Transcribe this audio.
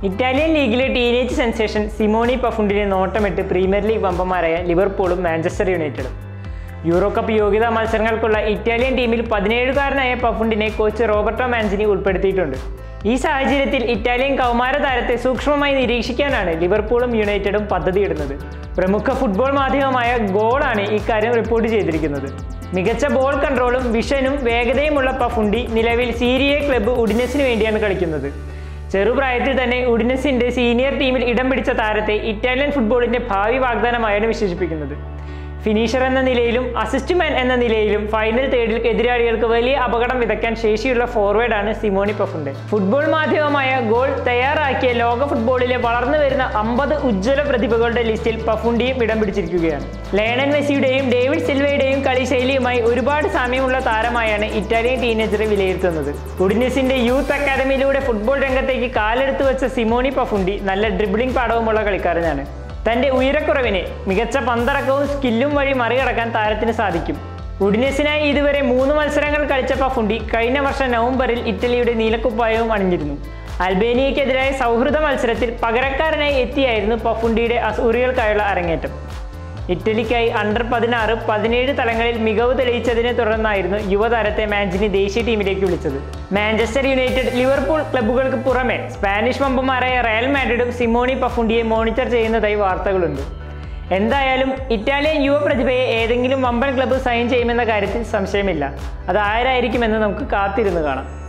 Italian ലീഗിലെ teenage sensation Simone പഫുണ്ടിനെ നോട്ടമിട്ട് പ്രീമിയർ ലീഗ് വമ്പന്മാരായ ലിവർപൂളും മാഞ്ചസ്റ്റർ യുണൈറ്റഡും യൂറോ കപ്പ് യോഗ്യതാ മത്സരങ്ങൾക്കുള്ള ഇറ്റാലിയൻ ടീമിൽ പതിനേഴുകാരനായ പഫുണ്ടിനെ കോച്ച് റോബർട്ടോ മാൻസിനി ഉൾപ്പെടുത്തിയിട്ടുണ്ട് ഈ സാഹചര്യത്തിൽ ഇറ്റാലിയൻ കൗമാര താരത്തെ സൂക്ഷ്മമായി നിരീക്ഷിക്കാനാണ് ലിവർപൂളും യുണൈറ്റഡും പദ്ധതിയിടുന്നത് പ്രമുഖ ഫുട്ബോൾ മാധ്യമമായ ഗോളാണ് ഇക്കാര്യം റിപ്പോർട്ട് ചെയ്തിരിക്കുന്നത് മികച്ച ബോൾ കൺട്രോളും വിഷനും വേഗതയുമുള്ള പഫുണ്ടി നിലവിൽ സീരിയ ക്ലബ്ബ് ഉഡിനസിന് വേണ്ടിയാണ് കളിക്കുന്നത് ചെറുപ്രായത്തിൽ തന്നെ ഉഡിനസിന്റെ സീനിയർ ടീമിൽ ഇടം പിടിച്ച താരത്തെ ഇറ്റാലിയൻ ഫുട്ബോളിന്റെ ഭാവി വാഗ്ദാനമായാണ് വിശേഷിപ്പിക്കുന്നത് ഫിനിഷർ എന്ന നിലയിലും അസിസ്റ്റ് മാൻ എന്ന നിലയിലും ഫൈനൽ തേർഡിൽ എതിരാളികൾക്ക് വലിയ അപകടം വിതയ്ക്കാൻ ശേഷിയുള്ള ഫോർവേഡാണ് സിമോണി പഫുണ്ടെ ഫുട്ബോൾ മാധ്യമമായ ഗോൾ തയ്യാറാക്കിയ ലോക ഫുട്ബോളിലെ വളർന്നു വരുന്ന അമ്പത് ഉജ്ജ്വല പ്രതിഭകളുടെ ലിസ്റ്റിൽ പഫുണ്ടിയും ഇടം പിടിച്ചിരിക്കുകയാണ് ലയണൻ മെസ്സിയുടെയും ഡേവിഡ് സിൽവയുടെയും കളിശൈലിയുമായി ഒരുപാട് സാമ്യമുള്ള താരമായാണ് ഇറ്റാലിയൻ ടീനേജറെ വിലയിരുത്തുന്നത് ഉഡിനസിന്റെ യൂത്ത് അക്കാദമിയിലൂടെ ഫുട്ബോൾ രംഗത്തേക്ക് കാലെടുത്തു വെച്ച സിമോണി പഫുണ്ടി നല്ല ഡ്രിബിളിംഗ് പാടവുമുള്ള കളിക്കാരനാണ് തന്റെ ഉയരക്കുറവിനെ മികച്ച പന്തടക്കവും സ്കില്ലും വഴി മറികടക്കാൻ താരത്തിന് സാധിക്കും ഉഡിനസിനായി ഇതുവരെ മൂന്ന് മത്സരങ്ങൾ കളിച്ച പഫുണ്ടി കഴിഞ്ഞ വർഷം നവംബറിൽ ഇറ്റലിയുടെ നീലക്കുപ്പായവും അണിഞ്ഞിരുന്നു അൽബേനിയയ്ക്കെതിരായ സൗഹൃദ മത്സരത്തിൽ പകരക്കാരനായി എത്തിയായിരുന്നു പഫുണ്ടിയുടെ അസൂറികൾക്കായുള്ള അരങ്ങേറ്റം ഇറ്റലിക്കായി അണ്ടർ പതിനാറ് പതിനേഴ് തലങ്ങളിൽ മികവ് തെളിയിച്ചതിനെ തുടർന്നായിരുന്നു യുവതാരത്തെ മാഞ്ചിനി ദേശീയ ടീമിലേക്ക് വിളിച്ചത് മാഞ്ചസ്റ്റർ യുണൈറ്റഡ് ലിവർപൂൾ ക്ലബ്ബുകൾക്ക് പുറമെ സ്പാനിഷ് വമ്പന്മാരായ റയൽ മാഡ്രിഡും സിമോണി പഫുണ്ടിയെ മോണിറ്റർ ചെയ്യുന്നതായി വാർത്തകളുണ്ട് എന്തായാലും ഇറ്റാലിയൻ യുവ പ്രതിഭയെ ഏതെങ്കിലും വമ്പൻ ക്ലബ്ബ് സൈൻ ചെയ്യുമെന്ന കാര്യത്തിൽ സംശയമില്ല അത് ആരായിരിക്കുമെന്ന് നമുക്ക് കാത്തിരുന്ന് കാണാം